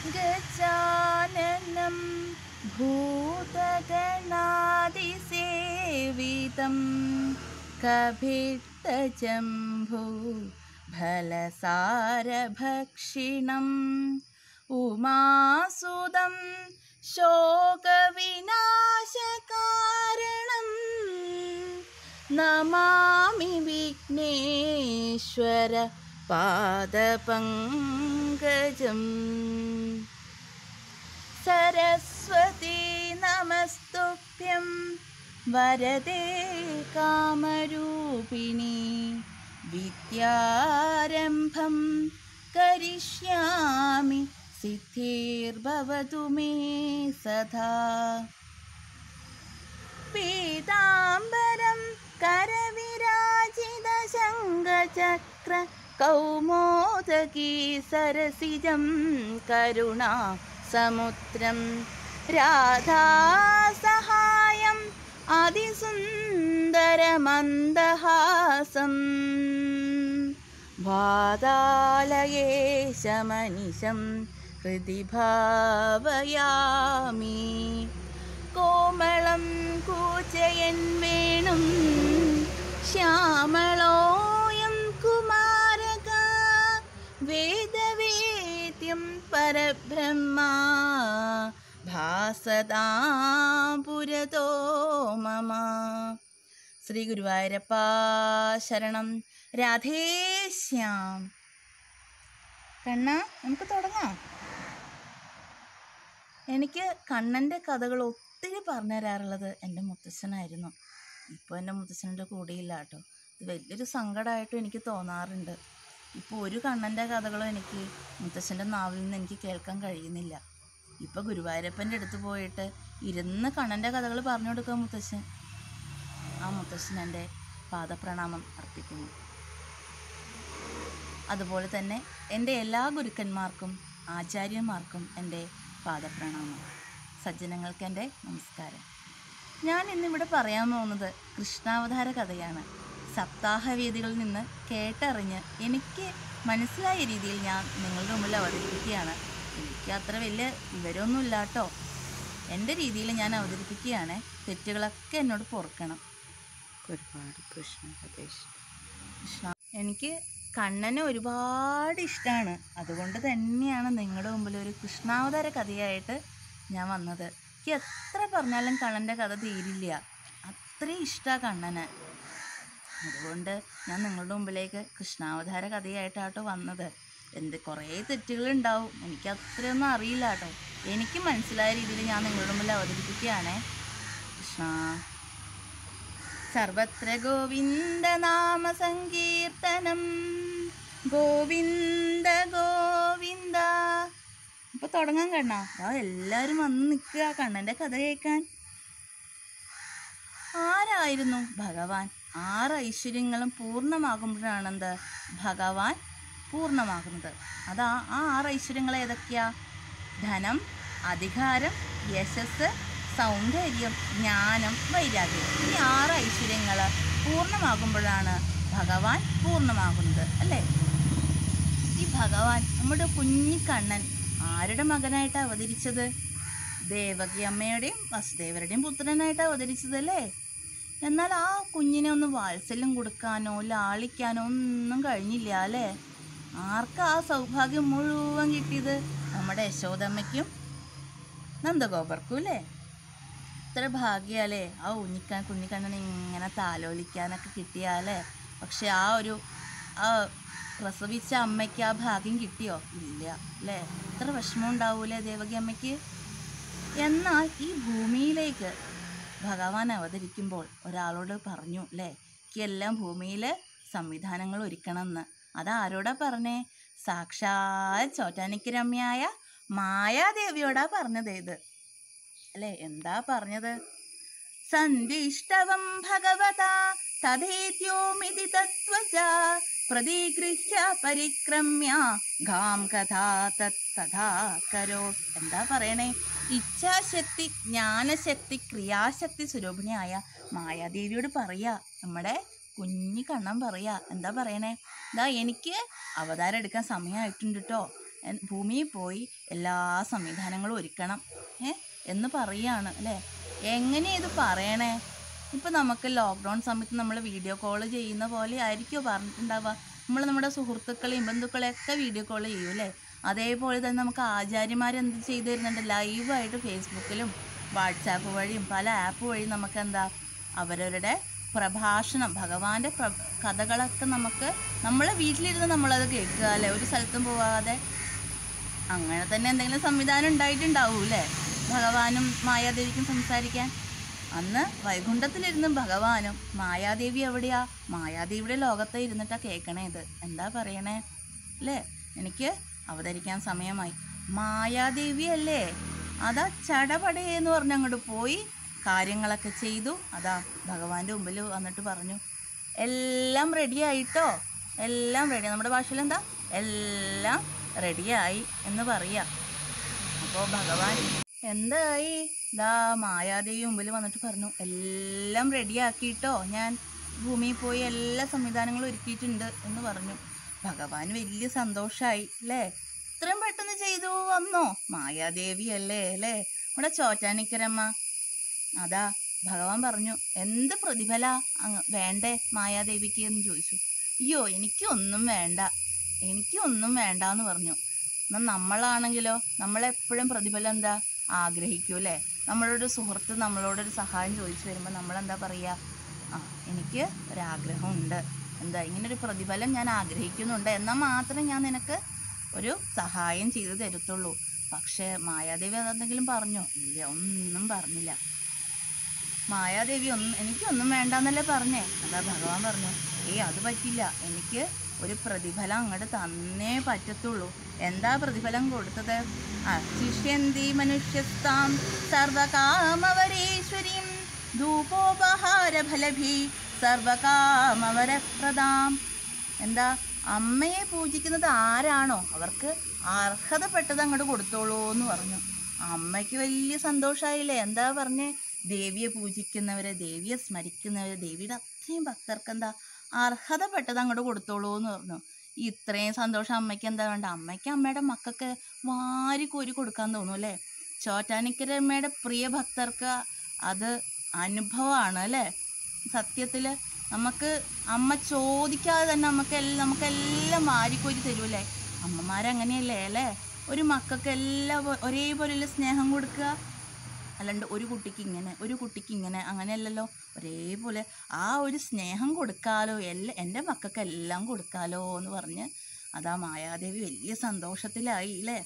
ഗജാനനം ഭൂതഗണാതിസേവിതം കഭിത്തജംഭൂ ഫലസാരഭക്ഷിണം ഉമാസുതം ശോകവിനാശകാരണം നമാമി വിഘ്നേശ്വര പാദപങ്കജം സരസ്വതി നമസ്തുഭ്യം വരദേ കാമരൂപിണി വിദ്യാരംഭം കരിഷ്യാമി സിദ്ധിർഭവതു മേ സദാ പീതാംബരം കരവിരാജിതശങ്കചക്ര കൗമോദകീ സരസിജം കരുണാ സമുദ്രം രാധാസഹായം അതിസുന്ദരമന്ദഹാസം വാതാലയേശമനിശം ഹൃദി ഭാവയാമി കോമളം കൂച്ചയൻ വേണും ശ്യാമളോയം കുമാരക വേദവേദ്യം പരബ്രഹ്മ ഭാസതാം പുരതോ മമ ശ്രീ ഗുരുവായൂരപ്പ ശരണം രാധേശ്യാം കണ്ണ നമുക്ക് തുടങ്ങാം എനിക്ക് കണ്ണൻ്റെ കഥകൾ ഒത്തിരി പറഞ്ഞു തരാറുള്ളത് എൻ്റെ മുത്തശ്ശനായിരുന്നു ഇപ്പോൾ എൻ്റെ മുത്തശ്ശൻ്റെ കൂടെയില്ല കേട്ടോ ഇത് വലിയൊരു സങ്കടമായിട്ടും എനിക്ക് തോന്നാറുണ്ട് ഇപ്പോൾ ഒരു കണ്ണൻ്റെ കഥകളും എനിക്ക് മുത്തശ്ശൻ്റെ നാവിൽ നിന്ന് എനിക്ക് കേൾക്കാൻ കഴിയുന്നില്ല ഇപ്പോൾ ഗുരുവായൂരപ്പൻ്റെ അടുത്ത് പോയിട്ട് ഇരുന്ന് കണ്ണൻ്റെ കഥകൾ പറഞ്ഞു കൊടുക്കുക മുത്തശ്ശൻ ആ മുത്തശ്ശൻ എൻ്റെ പാദപ്രണാമം അർപ്പിക്കുന്നു അതുപോലെ തന്നെ എൻ്റെ എല്ലാ ഗുരുക്കന്മാർക്കും ആചാര്യന്മാർക്കും എൻ്റെ പാദപ്രണാമം സജ്ജനങ്ങൾക്ക് എൻ്റെ നമസ്കാരം ഞാൻ ഇന്നിവിടെ പറയാൻ പോകുന്നത് കൃഷ്ണാവതാര കഥയാണ് സപ്താഹവേദികളിൽ നിന്ന് കേട്ടറിഞ്ഞ് എനിക്ക് മനസ്സിലായ രീതിയിൽ ഞാൻ നിങ്ങളുടെ മുമ്പിൽ അവതരിപ്പിക്കുകയാണ് എനിക്ക് അത്ര വലിയ വിവരമൊന്നുമില്ല കേട്ടോ എൻ്റെ രീതിയിൽ ഞാൻ അവതരിപ്പിക്കുകയാണ് തെറ്റുകളൊക്കെ എന്നോട് പൊറുക്കണം ഒരുപാട് കൃഷ്ണ കഥേഷ് കൃഷ്ണ എനിക്ക് കണ്ണനെ ഒരുപാട് ഇഷ്ടമാണ് അതുകൊണ്ട് തന്നെയാണ് നിങ്ങളുടെ മുമ്പിൽ ഒരു കൃഷ്ണാവതാര കഥയായിട്ട് ഞാൻ വന്നത് എനിക്ക് എത്ര പറഞ്ഞാലും കണ്ണൻ്റെ കഥ തീരില്ല അത്രയും ഇഷ്ടമാണ് കണ്ണന് അതുകൊണ്ട് ഞാൻ നിങ്ങളുടെ മുമ്പിലേക്ക് കൃഷ്ണാവതാര കഥയായിട്ടാട്ടോ വന്നത് എന്ത് കുറേ തെറ്റുകളുണ്ടാവും എനിക്ക് അത്രയൊന്നും അറിയില്ല കേട്ടോ എനിക്ക് മനസ്സിലായ രീതിയിൽ ഞാൻ നിങ്ങളുടെ മുമ്പിൽ അവതരിപ്പിക്കുകയാണേ കൃഷ്ണ സർവത്ര ഗോവിന്ദ നാമ സങ്കീർത്തനം ഗോവിന്ദ ഗോവിന്ദ അപ്പൊ തുടങ്ങാൻ കണ്ണാ ആ എല്ലാരും വന്ന് നിൽക്കുക കണ്ണന്റെ കഥ കേൾക്കാൻ ആരായിരുന്നു ഭഗവാൻ ആറ് ഐശ്വര്യങ്ങളും പൂർണ്ണമാകുമ്പോഴാണെന്ത് ഭഗവാൻ പൂർണ്ണമാകുന്നത് അതാ ആ ആറ് ഐശ്വര്യങ്ങൾ ഏതൊക്കെയാ ധനം അധികാരം യശസ് സൗന്ദര്യം ജ്ഞാനം വൈരാഗ്യം ഈ ആറ് ഐശ്വര്യങ്ങൾ പൂർണ്ണമാകുമ്പോഴാണ് ഭഗവാൻ പൂർണ്ണമാകുന്നത് അല്ലേ ഈ ഭഗവാൻ നമ്മുടെ കുഞ്ഞിക്കണ്ണൻ ആരുടെ മകനായിട്ട് അവതരിച്ചത് ദേവകി അമ്മയുടെയും വസുദേവരുടെയും പുത്രനായിട്ട് അവതരിച്ചത് അല്ലേ എന്നാൽ ആ കുഞ്ഞിനെ ഒന്ന് വാത്സല്യം കൊടുക്കാനോ ലാളിക്കാനോ ഒന്നും കഴിഞ്ഞില്ല അല്ലേ ആർക്കാ ആ സൗഭാഗ്യം മുഴുവൻ കിട്ടിയത് നമ്മുടെ യശോദമ്മയ്ക്കും നന്ദഗോപർക്കും അല്ലേ ഇത്ര ഭാഗ്യാലേ ആ ഉണ്ണിക്കാൻ കുഞ്ഞിക്കണ്ണനെ ഇങ്ങനെ താലോലിക്കാനൊക്കെ കിട്ടിയാലേ പക്ഷെ ആ ഒരു ആ പ്രസവിച്ച അമ്മയ്ക്ക് ആ ഭാഗ്യം കിട്ടിയോ ഇല്ല അല്ലേ ഇത്ര വിഷമം ഉണ്ടാവൂലേ ദേവകി അമ്മയ്ക്ക് എന്നാൽ ഈ ഭൂമിയിലേക്ക് ഭഗവാൻ അവതരിക്കുമ്പോൾ ഒരാളോട് പറഞ്ഞു അല്ലേ എല്ലാം ഭൂമിയിൽ സംവിധാനങ്ങൾ ഒരുക്കണമെന്ന് അതാരോടാ പറഞ്ഞേ സാക്ഷാൽ ചോറ്റാനിക്കരമ്യായ മായാദേവിയോടാ പറഞ്ഞത് ഇത് അല്ലേ എന്താ പറഞ്ഞത് സന്ദിഷ്ടവം ഭഗവത തഥേത്യോമിതി തത്വജ പ്രതിഗൃഹ്യ പരിക്രമ്യ ഗാം കഥാ തത് തഥാ കരോ എന്താ പറയണേ ഇച്ഛാശക്തി ജ്ഞാനശക്തി ക്രിയാശക്തി സ്വരൂപിണിയായ മായാദേവിയോട് പറയാ നമ്മുടെ കുഞ്ഞു കണ്ണൻ പറയാ എന്താ പറയണേ ഇതാ എനിക്ക് അവതാരം എടുക്കാൻ സമയമായിട്ടുണ്ട് കേട്ടോ എൻ- ഭൂമിയിൽ പോയി എല്ലാ സംവിധാനങ്ങളും ഒരുക്കണം ഏ എന്ന് പറയാണ് അല്ലേ എങ്ങനെ ഇത് പറയണേ ഇപ്പം നമുക്ക് ലോക്ക്ഡൗൺ സമയത്ത് നമ്മൾ വീഡിയോ കോൾ ചെയ്യുന്ന പോലെ ആയിരിക്കുമോ പറഞ്ഞിട്ടുണ്ടാവുക നമ്മൾ നമ്മുടെ സുഹൃത്തുക്കളെയും ബന്ധുക്കളെയൊക്കെ വീഡിയോ കോൾ ചെയ്യും അല്ലേ അതേപോലെ തന്നെ നമുക്ക് ആചാര്യമാർ എന്ത് ചെയ്തു തരുന്നുണ്ട് ലൈവായിട്ട് ഫേസ്ബുക്കിലും വാട്സാപ്പ് വഴിയും പല ആപ്പ് വഴിയും നമുക്ക് എന്താ അവരവരുടെ പ്രഭാഷണം ഭഗവാന്റെ പ്ര കഥകളൊക്കെ നമുക്ക് നമ്മളെ വീട്ടിലിരുന്ന് നമ്മളത് കേൾക്കുക അല്ലേ ഒരു സ്ഥലത്തും പോവാതെ അങ്ങനെ തന്നെ എന്തെങ്കിലും സംവിധാനം ഉണ്ടായിട്ടുണ്ടാവും അല്ലേ ഭഗവാനും മായാദേവിക്കും സംസാരിക്കാൻ അന്ന് വൈകുണ്ഠത്തിലിരുന്ന് ഭഗവാനും മായാദേവി എവിടെയാ മായാദേവിയുടെ ലോകത്തെ ഇരുന്നിട്ടാ കേൾക്കണേ ഇത് എന്താ പറയണേ അല്ലേ എനിക്ക് അവതരിക്കാൻ സമയമായി മായാദേവി അല്ലേ അതാ ചടപടയെന്ന് പറഞ്ഞ് അങ്ങോട്ട് പോയി കാര്യങ്ങളൊക്കെ ചെയ്തു അതാ ഭഗവാന്റെ മുമ്പിൽ വന്നിട്ട് പറഞ്ഞു എല്ലാം റെഡിയായിട്ടോ എല്ലാം റെഡി നമ്മുടെ ഭാഷയിൽ എന്താ എല്ലാം റെഡിയായി എന്ന് പറയാം അപ്പോൾ ഭഗവാൻ എന്തായി ദാ മായാദേവി മുമ്പിൽ വന്നിട്ട് പറഞ്ഞു എല്ലാം റെഡിയാക്കിയിട്ടോ ഞാൻ ഭൂമിയിൽ പോയി എല്ലാ സംവിധാനങ്ങളും ഒരുക്കിയിട്ടുണ്ട് എന്ന് പറഞ്ഞു ഭഗവാൻ വലിയ സന്തോഷമായി അല്ലേ ഇത്രയും പെട്ടെന്ന് ചെയ്തു വന്നോ മായാദേവി അല്ലേ അല്ലേ നമ്മുടെ ചോറ്റാനിക്കരമ്മ അതാ ഭഗവാൻ പറഞ്ഞു എന്ത് പ്രതിഫല അങ്ങ് വേണ്ടേ മായാദേവിക്ക് എന്ന് ചോദിച്ചു അയ്യോ എനിക്കൊന്നും വേണ്ട എനിക്കൊന്നും വേണ്ട എന്ന് പറഞ്ഞു എന്നാൽ നമ്മളാണെങ്കിലോ നമ്മളെപ്പോഴും പ്രതിഫലം എന്താ ആഗ്രഹിക്കൂ അല്ലേ നമ്മളോടൊരു സുഹൃത്ത് നമ്മളോടൊരു സഹായം ചോദിച്ചു വരുമ്പോൾ നമ്മളെന്താ പറയുക ആ എനിക്ക് ഒരാഗ്രഹമുണ്ട് എന്താ ഇങ്ങനൊരു പ്രതിഫലം ഞാൻ ആഗ്രഹിക്കുന്നുണ്ട് എന്നാൽ മാത്രമേ ഞാൻ നിനക്ക് ഒരു സഹായം ചെയ്തു തരത്തുള്ളൂ പക്ഷേ മായാദേവി അതെന്തെങ്കിലും പറഞ്ഞോ ഇല്ല ഒന്നും പറഞ്ഞില്ല മായാദേവി ഒന്നും എനിക്കൊന്നും വേണ്ടെന്നല്ലേ പറഞ്ഞേ അതാ ഭഗവാൻ പറഞ്ഞു ഏയ് അത് പറ്റില്ല എനിക്ക് ഒരു പ്രതിഫലം അങ്ങോട്ട് തന്നേ പറ്റത്തുള്ളൂ എന്താ പ്രതിഫലം കൊടുത്തത് അശിഷ്യന്തി മനുഷ്യസ്ഥാം സർവകാമവരേശ്വരീം ധൂപോപഹാരഫലഭി സർവകാമവരപ്രദാം എന്താ അമ്മയെ പൂജിക്കുന്നത് ആരാണോ അവർക്ക് അർഹതപ്പെട്ടത് അങ്ങോട്ട് കൊടുത്തോളൂ എന്ന് പറഞ്ഞു അമ്മയ്ക്ക് വലിയ സന്തോഷമായില്ലേ എന്താ പറഞ്ഞേ ദേവിയെ പൂജിക്കുന്നവരെ ദേവിയെ സ്മരിക്കുന്നവരെ ദേവിയുടെ അത്രയും ഭക്തർക്ക് എന്താ അർഹതപ്പെട്ടത് അങ്ങോട്ട് കൊടുത്തോളൂ എന്ന് പറഞ്ഞു ഇത്രയും സന്തോഷം അമ്മയ്ക്ക് എന്താ വേണ്ട അമ്മയ്ക്ക് അമ്മയുടെ മക്കൾക്ക് വാരി കോരി കൊടുക്കാൻ തോന്നും അല്ലേ ചോറ്റാനിക്കരമ്മയുടെ പ്രിയ ഭക്തർക്ക് അത് അനുഭവമാണ് അല്ലേ സത്യത്തിൽ നമുക്ക് അമ്മ ചോദിക്കാതെ തന്നെ നമുക്ക് എല്ലാം നമുക്കെല്ലാം വാരിക്കോരി തരൂലേ അമ്മമാരങ്ങനെയല്ലേ അല്ലേ ഒരു മക്കൾക്ക് എല്ലാം ഒ- ഒരേപോലെ സ്നേഹം കൊടുക്കുക അല്ലാണ്ട് ഒരു കുട്ടിക്ക് ഇങ്ങനെ ഒരു കുട്ടിക്ക് ഇങ്ങനെ അങ്ങനെയല്ലല്ലോ ഒരേപോലെ ആ ഒരു സ്നേഹം കൊടുക്കാലോ എല്ലാ എൻ്റെ മക്കൾക്ക് എല്ലാം കൊടുക്കാലോ എന്ന് പറഞ്ഞ് അതാ മായാദേവി വലിയ സന്തോഷത്തിലായി അല്ലേ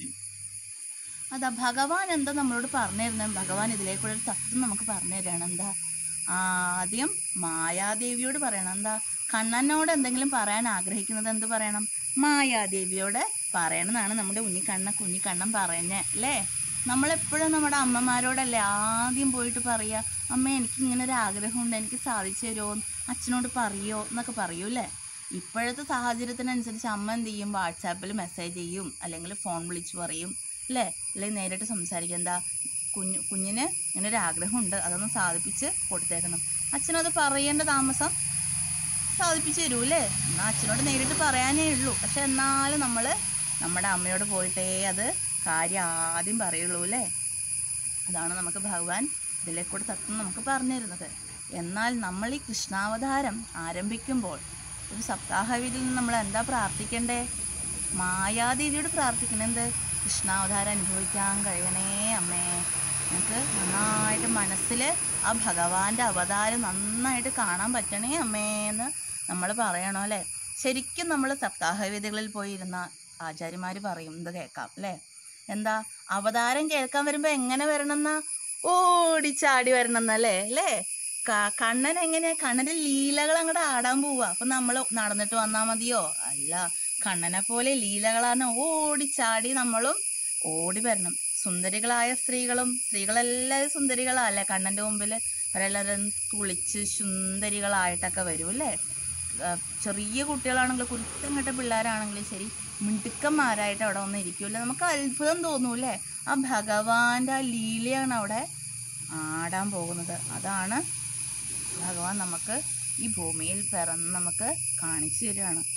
അതാ ഭഗവാൻ എന്താ നമ്മളോട് പറഞ്ഞു തരുന്നത് ഭഗവാൻ ഇതിലേക്കൂടെ ഒരു തത്വം നമുക്ക് പറഞ്ഞു തരാണ് എന്താ ആദ്യം മായാദേവിയോട് പറയണം എന്താ കണ്ണനോട് എന്തെങ്കിലും പറയാൻ ആഗ്രഹിക്കുന്നത് എന്ത് പറയണം മായാദേവിയോട് പറയണമെന്നാണ് നമ്മുടെ ഉണ്ണിക്കണ്ണ കുഞ്ഞിക്കണ്ണൻ പറയുന്നത് അല്ലേ നമ്മളെപ്പോഴും നമ്മുടെ അമ്മമാരോടല്ലേ ആദ്യം പോയിട്ട് പറയുക അമ്മ എനിക്ക് ഇങ്ങനെ ഒരു ആഗ്രഹമുണ്ട് എനിക്ക് സാധിച്ചു തരുമോ അച്ഛനോട് പറയോ എന്നൊക്കെ പറയൂ അല്ലേ ഇപ്പോഴത്തെ സാഹചര്യത്തിനനുസരിച്ച് അമ്മ എന്ത് ചെയ്യും വാട്സാപ്പിൽ മെസ്സേജ് ചെയ്യും അല്ലെങ്കിൽ ഫോൺ വിളിച്ച് പറയും അല്ലേ അല്ലെങ്കിൽ നേരിട്ട് സംസാരിക്കും എന്താ കുഞ്ഞ് കുഞ്ഞിന് ഇങ്ങനെ ഒരു ആഗ്രഹമുണ്ട് അതൊന്ന് സാധിപ്പിച്ച് കൊടുത്തേക്കണം അച്ഛനത് പറയേണ്ട താമസം സാധിപ്പിച്ച് തരൂ അല്ലേ എന്നാൽ അച്ഛനോട് നേരിട്ട് പറയാനേ ഉള്ളൂ പക്ഷെ എന്നാലും നമ്മൾ നമ്മുടെ അമ്മയോട് പോയിട്ടേ അത് കാര്യം ആദ്യം പറയുള്ളൂ അല്ലേ അതാണ് നമുക്ക് ഭഗവാൻ ഇതിലെ കൂടെ തത്വം നമുക്ക് പറഞ്ഞു തരുന്നത് എന്നാൽ നമ്മൾ ഈ കൃഷ്ണാവതാരം ആരംഭിക്കുമ്പോൾ ഒരു സപ്താഹവിധിയിൽ നിന്ന് നമ്മൾ എന്താ പ്രാർത്ഥിക്കണ്ടേ മായാദേവിയോട് പ്രാർത്ഥിക്കണം എന്ത് കൃഷ്ണാവതാരം അനുഭവിക്കാൻ കഴിയണേ അമ്മേ നമുക്ക് നന്നായിട്ട് മനസ്സിൽ ആ ഭഗവാന്റെ അവതാരം നന്നായിട്ട് കാണാൻ പറ്റണേ അമ്മേ എന്ന് നമ്മൾ പറയണോ അല്ലേ ശരിക്കും നമ്മൾ സപ്താഹവേദികളിൽ പോയി ഇരുന്ന ആചാര്യന്മാർ പറയും ഇത് കേൾക്കാം അല്ലേ എന്താ അവതാരം കേൾക്കാൻ വരുമ്പോൾ എങ്ങനെ വരണമെന്നാ ഓടിച്ചാടി വരണമെന്നല്ലേ അല്ലേ ക- കണ്ണൻ എങ്ങനെയാ കണ്ണന്റെ ലീലകൾ അങ്ങോട്ട് ആടാൻ പോവാ അപ്പൊ നമ്മൾ നടന്നിട്ട് വന്നാ മതിയോ അല്ല കണ്ണനെ പോലെ ലീലകളാണ് ഓടിച്ചാടി നമ്മളും ഓടി വരണം സുന്ദരികളായ സ്ത്രീകളും സ്ത്രീകളെല്ലാവരും സുന്ദരികളാ അല്ലേ കണ്ണന്റെ മുമ്പിൽ അവരെല്ലാവരും കുളിച്ച് സുന്ദരികളായിട്ടൊക്കെ വരും അല്ലേ ആ, ചെറിയ കുട്ടികളാണെങ്കിൽ കുരുത്തം കെട്ട പിള്ളേരാണെങ്കിലും ശരി മിടുക്കന്മാരായിട്ട് അവിടെ വന്ന് ഇരിക്കൂല്ലേ നമുക്ക് അത്ഭുതം തോന്നൂല്ലേ ആ ഭഗവാന്റെ ആ ലീലയാണ് അവിടെ ആടാൻ പോകുന്നത് അതാണ് ഭഗവാൻ നമുക്ക് ഈ ഭൂമിയിൽ പിറന്ന് നമുക്ക് കാണിച്ചു തരികയാണ്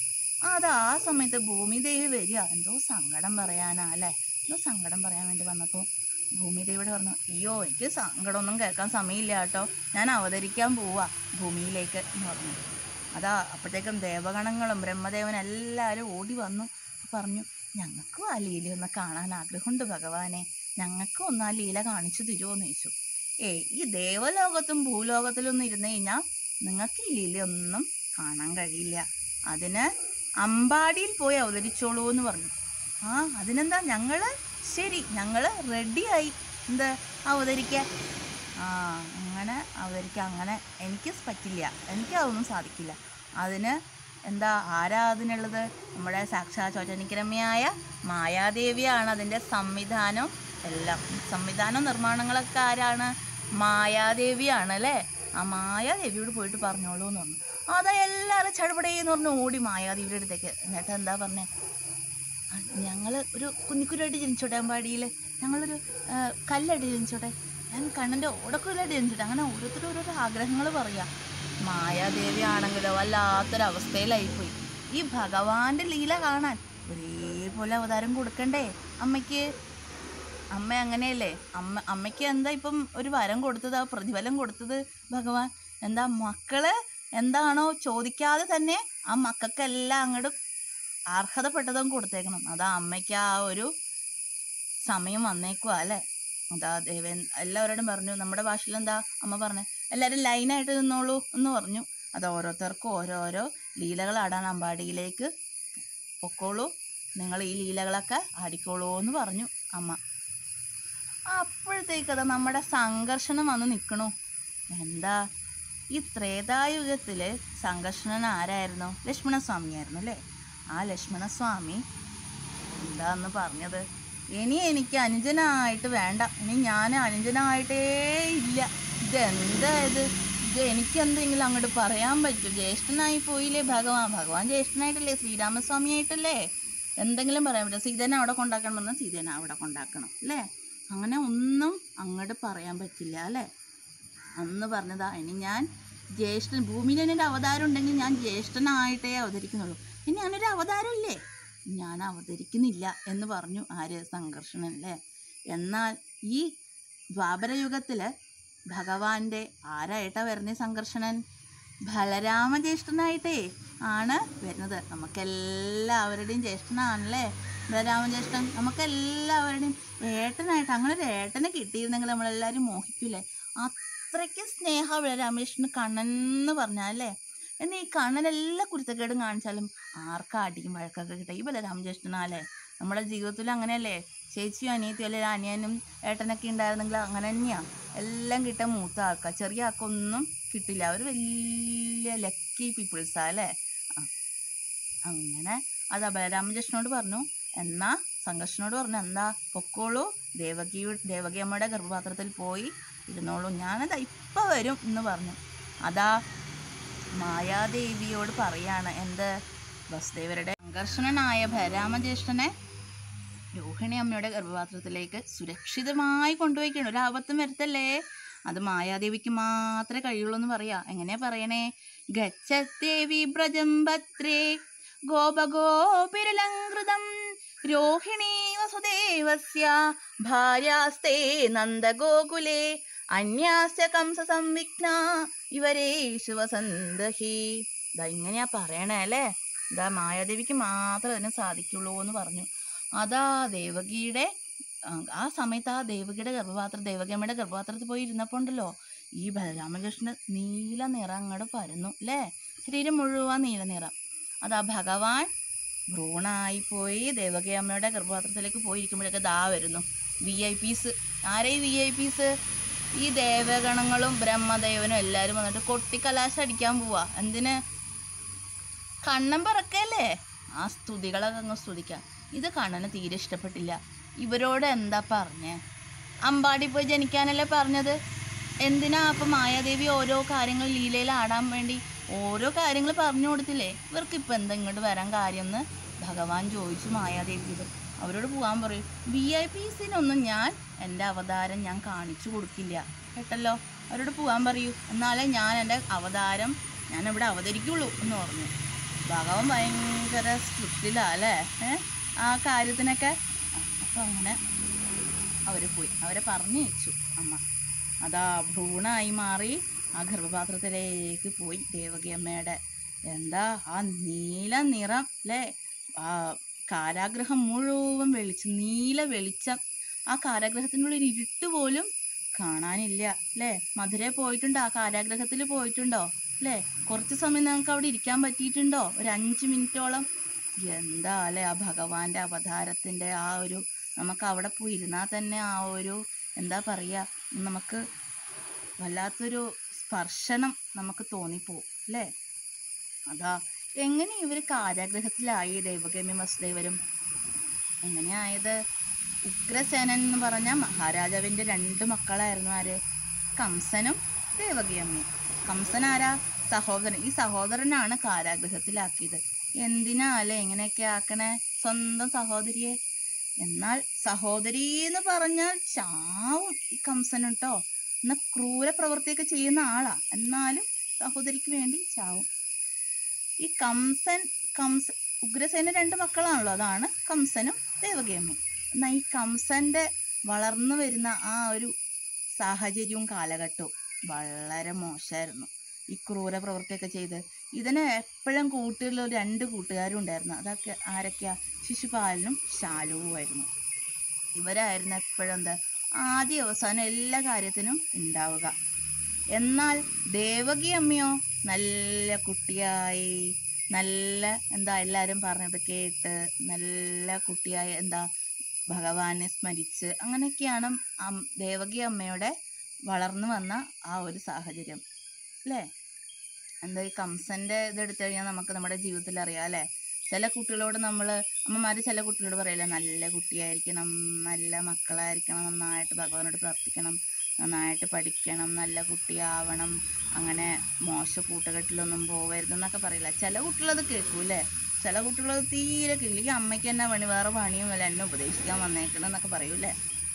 അത് ആ സമയത്ത് ഭൂമിദേവി വരിക എന്തോ സങ്കടം പറയാനാ അല്ലേ എന്തോ സങ്കടം പറയാൻ വേണ്ടി വന്നപ്പോൾ ഭൂമിദേവിയോട് പറഞ്ഞു അയ്യോ എനിക്ക് സങ്കടമൊന്നും കേൾക്കാൻ സമയമില്ല കേട്ടോ ഞാൻ അവതരിക്കാൻ പോവാ ഭൂമിയിലേക്ക് എന്ന് പറഞ്ഞു അതാ അപ്പോഴത്തേക്കും ദേവഗണങ്ങളും ബ്രഹ്മദേവനും എല്ലാവരും ഓടി വന്നു പറഞ്ഞു ഞങ്ങൾക്കും ആ ലീല ഒന്ന് കാണാൻ ആഗ്രഹമുണ്ട് ഭഗവാനെ ഞങ്ങൾക്കും ഒന്ന് ആ ലീല കാണിച്ചു തരുമോ എന്ന് ചോദിച്ചു ഏയ് ഈ ദേവലോകത്തും ഭൂലോകത്തിലൊന്നും ഇരുന്ന് കഴിഞ്ഞാൽ നിങ്ങൾക്ക് ഈ ലീലയൊന്നും കാണാൻ കഴിയില്ല അതിന് അമ്പാടിയിൽ പോയി അവതരിച്ചോളൂ എന്ന് പറഞ്ഞു ആ അതിനെന്താ ഞങ്ങൾ ശരി ഞങ്ങൾ റെഡിയായി എന്ത് അവതരിക്കാൻ ആ അങ്ങനെ അവതരിക്കാൻ അങ്ങനെ എനിക്ക് പറ്റില്ല എനിക്ക് അതൊന്നും സാധിക്കില്ല അതിന് എന്താ ആരാ അതിനുള്ളത് നമ്മുടെ സാക്ഷാ ചോചനിക്കരമ്മയായ മായാദേവിയാണ് അതിൻ്റെ സംവിധാനം എല്ലാം സംവിധാനം നിർമ്മാണങ്ങളൊക്കെ ആരാണ് മായാദേവിയാണ് അല്ലേ ആ മായാദേവിയോട് പോയിട്ട് പറഞ്ഞോളൂ എന്ന് പറഞ്ഞു അതാ എല്ലാവരും ചടപടേന്ന് പറഞ്ഞു ഓടി മായാദേവിയുടെ അടുത്തേക്ക് എന്നിട്ട് എന്താ പറഞ്ഞേ ഞങ്ങൾ ഒരു കുഞ്ഞിക്കുരുമായിട്ട് ജനിച്ചോട്ടെ അമ്പാടിയിൽ ഞങ്ങളൊരു ആ, കല്ലായിട്ട് ജനിച്ചോട്ടെ ഞാൻ കണ്ണൻ്റെ ഓടക്കുലായിട്ട് ജനിച്ചോട്ടെ അങ്ങനെ ഓരോരുത്തരും ഓരോരോ ആഗ്രഹങ്ങൾ പറയാം മായാദേവി ആണെങ്കിലോ വല്ലാത്തൊരവസ്ഥയിലായിപ്പോയി ഈ ഭഗവാന്റെ ലീല കാണാൻ ഒരേപോലെ അവതാരം കൊടുക്കണ്ടേ അമ്മയ്ക്ക് അമ്മ അങ്ങനെയല്ലേ അമ്മ അമ്മയ്ക്ക് എന്താ ഇപ്പം ഒരു വരം കൊടുത്തത് ആ പ്രതിഫലം കൊടുത്തത് ഭഗവാൻ എന്താ മക്കള് എന്താണോ ചോദിക്കാതെ തന്നെ ആ മക്കൾക്കെല്ലാം അങ്ങോട്ട് അർഹതപ്പെട്ടതും കൊടുത്തേക്കണം അതാ അമ്മയ്ക്ക് ആ ഒരു സമയം വന്നേക്കുവാ അല്ലേ അതാ ദേവൻ എല്ലാവരോടും പറഞ്ഞു നമ്മുടെ ഭാഷയിൽ എന്താ അമ്മ പറഞ്ഞു എല്ലാവരും ലൈനായിട്ട് നിന്നോളൂ എന്ന് പറഞ്ഞു അത് ഓരോരുത്തർക്കും ഓരോരോ ലീലകൾ ആടാൻ അമ്പാടിയിലേക്ക് പൊക്കോളൂ നിങ്ങൾ ഈ ലീലകളൊക്കെ ആടിക്കോളൂ എന്ന് പറഞ്ഞു അമ്മ അപ്പോഴത്തേക്കത് നമ്മുടെ സംഘർഷണം വന്ന് നിൽക്കണു എന്താ ഈ ത്രേതായുഗത്തിൽ സംഘർഷണൻ ആരായിരുന്നു ലക്ഷ്മണസ്വാമിയായിരുന്നു അല്ലേ ആ ലക്ഷ്മണസ്വാമി എന്താന്ന് പറഞ്ഞത് ഇനി എനിക്ക് അനുജനായിട്ട് വേണ്ട ഇനി ഞാൻ അനുജനായിട്ടേ ഇല്ല ഇതെന്താ ഇത് ഇത് എനിക്ക് എന്തെങ്കിലും അങ്ങോട്ട് പറയാൻ പറ്റും ജ്യേഷ്ഠനായി പോയില്ലേ ഭഗവാൻ ഭഗവാൻ ജ്യേഷ്ഠനായിട്ടല്ലേ ശ്രീരാമസ്വാമി ആയിട്ടല്ലേ എന്തെങ്കിലും പറയാൻ പറ്റും സീതനെ അവിടെ കൊണ്ടാക്കണം പറഞ്ഞാൽ സീതനെ അവിടെ കൊണ്ടാക്കണം അല്ലേ അങ്ങനെ ഒന്നും അങ്ങോട്ട് പറയാൻ പറ്റില്ല അല്ലേ അന്ന് പറഞ്ഞതാ ഇനി ഞാൻ ജ്യേഷ്ഠൻ ഭൂമിയിൽ തന്നെ ഒരു അവതാരം ഉണ്ടെങ്കിൽ ഞാൻ ജ്യേഷ്ഠനായിട്ടേ അവതരിക്കുന്നുള്ളൂ ഇനി അങ്ങനൊരു അവതാരം ഇല്ലേ ഞാൻ അവതരിക്കുന്നില്ല എന്ന് പറഞ്ഞു ആര് സംഘർഷണൻ അല്ലേ എന്നാൽ ഈ ദ്വാപരയുഗത്തിൽ ഭഗവാന്റെ ആരായിട്ടാ വരുന്നത് സംഘർഷണൻ ബലരാമജ്യേഷ്ഠനായിട്ടേ ആണ് വരുന്നത് നമുക്കെല്ലാവരുടെയും ജ്യേഷ്ഠനാണല്ലേ ബലരാമജ്യേഷ്ഠൻ നമുക്കെല്ലാവരുടെയും ഏട്ടനായിട്ട് അങ്ങനെ ഒരു ഏട്ടനെ കിട്ടിയിരുന്നെങ്കിൽ നമ്മളെല്ലാവരും മോഹിക്കൂലേ അത്രയ്ക്ക് സ്നേഹ ബലരാമകൃഷ്ണന് കണ്ണൻ എന്ന് പറഞ്ഞാലേ എന്നാൽ ഈ കണ്ണൻ എല്ലാ കുരുത്തക്കേടും കാണിച്ചാലും ആർക്കാ അടിയും വഴക്കൊക്കെ കിട്ടുക ഈ ബലരാമജ്യേഷ്ഠനാലേ നമ്മുടെ ജീവിതത്തിൽ അങ്ങനെയല്ലേ ചേച്ചിയും അനിയത്തിയും അല്ലെങ്കിൽ അനിയനും ഏട്ടനൊക്കെ ഉണ്ടായിരുന്നെങ്കിൽ അങ്ങനെ തന്നെയാണ് എല്ലാം കിട്ടാൻ മൂത്ത ആൾക്കാർ ചെറിയ ആൾക്കൊന്നും കിട്ടില്ല അവർ വലിയ ലക്കി പീപ്പിൾസാ അല്ലേ ആ അങ്ങനെ അത് ബലരാമകൃഷ്ണനോട് പറഞ്ഞു എന്നാ സംഘർഷനോട് പറഞ്ഞു എന്താ പൊക്കോളൂ ദേവകി ദേവകി അമ്മയുടെ ഗർഭപാത്രത്തിൽ പോയി ഇരുന്നോളൂ ഞാനതാ ഇപ്പം വരും എന്ന് പറഞ്ഞു അതാ മായാദേവിയോട് പറയാണ് എന്ത് വസുദേവരുടെ സംഘർഷണനായ ബലരാമജ്യേഷ്ഠനെ രോഹിണി അമ്മയുടെ ഗർഭപാത്രത്തിലേക്ക് സുരക്ഷിതമായി കൊണ്ടുപോയിക്കണം ഒരു ആപത്തും വരുത്തല്ലേ അത് മായാദേവിക്ക് മാത്രമേ കഴിയുള്ളൂ എന്ന് പറയാ എങ്ങനെയാ പറയണേ ഗച്ഛദേവി വ്രജം ഭദ്രേ ഗോപഗോപിരലങ്കൃതം രോഹിണി വസുദേവസ്യ ഭാര്യാസ്തേ നന്ദഗോകുലേ അന്യാസ്യ കംസ സംവിഘ്ന ഇവരേഷു വസന്തഹി ഇതാ ഇങ്ങനെയാ പറയണേ അല്ലേ ഇതാ മായാദേവിക്ക് മാത്രമേ അതിന് സാധിക്കുള്ളൂ എന്ന് പറഞ്ഞു അതാ ദേവകിയുടെ ആ, ആ സമയത്ത് ആ ദേവകിയുടെ ഗർഭപാത്രം ദേവകിയമ്മയുടെ ഗർഭപാത്രത്തിൽ പോയി ഇരുന്നപ്പോൾ ഉണ്ടല്ലോ ഈ ബലരാമകൃഷ്ണൻ നീല നിറം അങ്ങോട്ട് പരന്നു അല്ലേ ശരീരം മുഴുവൻ നീല നിറം അതാ ഭഗവാൻ ഭ്രൂണായി പോയി ദേവകിയമ്മയുടെ ഗർഭപാത്രത്തിലേക്ക് പോയിരിക്കുമ്പോഴൊക്കെ ദാ വരുന്നു വി ഐ പീസ് ആരെ വി ഐ പീസ് ഈ ദേവഗണങ്ങളും ബ്രഹ്മദേവനും എല്ലാവരും വന്നിട്ട് കൊട്ടിക്കലാശം അടിക്കാൻ പോവാ എന്തിന് കണ്ണൻ പറക്കല്ലേ ആ സ്തുതികളൊക്കെ അങ്ങ് സ്തുതിക്കാം ഇത് കണ്ണന് തീരെ ഇഷ്ടപ്പെട്ടില്ല ഇവരോട് എന്താ പറഞ്ഞേ അമ്പാടി പോയി ജനിക്കാനല്ലേ പറഞ്ഞത് എന്തിനാ അപ്പം മായാദേവി ഓരോ കാര്യങ്ങൾ ലീലയിൽ ആടാൻ വേണ്ടി ഓരോ കാര്യങ്ങൾ പറഞ്ഞു കൊടുത്തില്ലേ ഇവർക്ക് ഇപ്പം എന്താ ഇങ്ങോട്ട് വരാൻ കാര്യം എന്ന് ഭഗവാൻ ചോദിച്ചു മായാദേവിയോട് അവരോട് പോകാൻ പറയും വി ഐ പിസിനൊന്നും ഞാൻ എൻ്റെ അവതാരം ഞാൻ കാണിച്ചു കൊടുക്കില്ല കേട്ടല്ലോ അവരോട് പോകാൻ പറയൂ എന്നാലേ ഞാൻ എൻ്റെ അവതാരം ഞാൻ ഇവിടെ അവതരിക്കുള്ളൂ എന്ന് പറഞ്ഞു ഭഗവാൻ ഭയങ്കര സ്ട്രിക്റ്റിലാ അല്ലേ ഏ ആ കാര്യത്തിനൊക്കെ അപ്പം അങ്ങനെ അവർ പോയി അവരെ പറഞ്ഞയച്ചു അമ്മ അതാ ഭ്രൂണായി മാറി ആ ഗർഭപാത്രത്തിലേക്ക് പോയി ദേവകി അമ്മയുടെ എന്താ ആ നീല നിറം അല്ലേ ആ കാരാഗ്രഹം മുഴുവൻ വെളിച്ചം നീല വെളിച്ചം ആ കാരാഗ്രഹത്തിനുള്ളിൽ ഇരുട്ട് പോലും കാണാനില്ല അല്ലേ മധുരയിൽ പോയിട്ടുണ്ടോ ആ കാരാഗ്രഹത്തിൽ പോയിട്ടുണ്ടോ അല്ലേ കുറച്ച് സമയം നമുക്ക് അവിടെ ഇരിക്കാൻ പറ്റിയിട്ടുണ്ടോ ഒരു അഞ്ച് മിനിറ്റോളം എന്താ അല്ലേ ആ ഭഗവാന്റെ അവതാരത്തിൻ്റെ ആ ഒരു നമുക്ക് അവിടെ പോയി ഇരുന്നാൽ തന്നെ ആ ഒരു എന്താ പറയുക നമുക്ക് വല്ലാത്തൊരു സ്പർശനം നമുക്ക് തോന്നിപ്പോവും അല്ലേ അതാ എങ്ങനെ ഇവർ കാരാഗ്രഹത്തിലായി ദേവകമ്യം വസുദേവരും എങ്ങനെയായത് ഉഗ്രസേനൻ എന്ന് പറഞ്ഞ മഹാരാജാവിൻ്റെ രണ്ട് മക്കളായിരുന്നു ആര് കംസനും ദേവകിയമ്മയും കംസൻ ആരാ സഹോദരൻ ഈ സഹോദരനാണ് കാരാഗ്രഹത്തിലാക്കിയത് എന്തിനാ അല്ലേ ഇങ്ങനെയൊക്കെ ആക്കണേ സ്വന്തം സഹോദരിയെ എന്നാൽ സഹോദരി എന്ന് പറഞ്ഞാൽ ചാവും ഈ കംസൻ കേട്ടോ എന്നാൽ ക്രൂര പ്രവൃത്തിയൊക്കെ ചെയ്യുന്ന ആളാ എന്നാലും സഹോദരിക്ക് വേണ്ടി ചാവും ഈ കംസൻ കംസ ഉഗ്രസേന രണ്ട് മക്കളാണല്ലോ അതാണ് കംസനും ദേവകിയമ്മയും എന്നാൽ ഈ കംസന്റെ വളർന്നു വരുന്ന ആ ഒരു സാഹചര്യവും കാലഘട്ടവും വളരെ മോശമായിരുന്നു ഈ ക്രൂര പ്രവൃത്തിയൊക്കെ ചെയ്ത് ഇതിന് എപ്പോഴും കൂട്ടുകളിൽ ഒരു രണ്ട് കൂട്ടുകാരും ഉണ്ടായിരുന്നു അതൊക്കെ ആരൊക്കെയാ ശിശുപാലനും ശാലുവുമായിരുന്നു ഇവരായിരുന്നു എപ്പോഴും എന്താ ആദ്യ അവസാനം എല്ലാ കാര്യത്തിനും ഉണ്ടാവുക എന്നാൽ ദേവകി അമ്മയോ നല്ല കുട്ടിയായി നല്ല എന്താ എല്ലാവരും പറഞ്ഞത് കേട്ട് നല്ല കുട്ടിയായി എന്താ ഭഗവാനെ സ്മരിച്ച് അങ്ങനെയൊക്കെയാണ് അം- ദേവകി അമ്മയുടെ വളർന്നു വന്ന ആ ഒരു സാഹചര്യം അല്ലേ എന്താ ഈ കംസൻ്റെ ഇതെടുത്തു കഴിഞ്ഞാൽ നമുക്ക് നമ്മുടെ ജീവിതത്തിൽ അറിയാം അല്ലേ ചില കുട്ടികളോട് നമ്മൾ അമ്മമാർ ചില കുട്ടികളോട് പറയില്ല നല്ല കുട്ടിയായിരിക്കണം നല്ല മക്കളായിരിക്കണം നന്നായിട്ട് ഭഗവാനോട് പ്രാർത്ഥിക്കണം നന്നായിട്ട് പഠിക്കണം നല്ല കുട്ടിയാവണം അങ്ങനെ മോശ കൂട്ടുകെട്ടിലൊന്നും പോവരുതെന്നൊക്കെ പറയില്ല ചില കുട്ടികളത് കേൾക്കൂലേ ചില കുട്ടികളത് തീരെ കേൾക്കില്ല ഈ അമ്മയ്ക്ക് തന്നെ പണി വേറെ പണിയൊന്നുമില്ല എന്നെ ഉപദേശിക്കാൻ വന്നേക്കണം എന്നൊക്കെ പറയൂലേ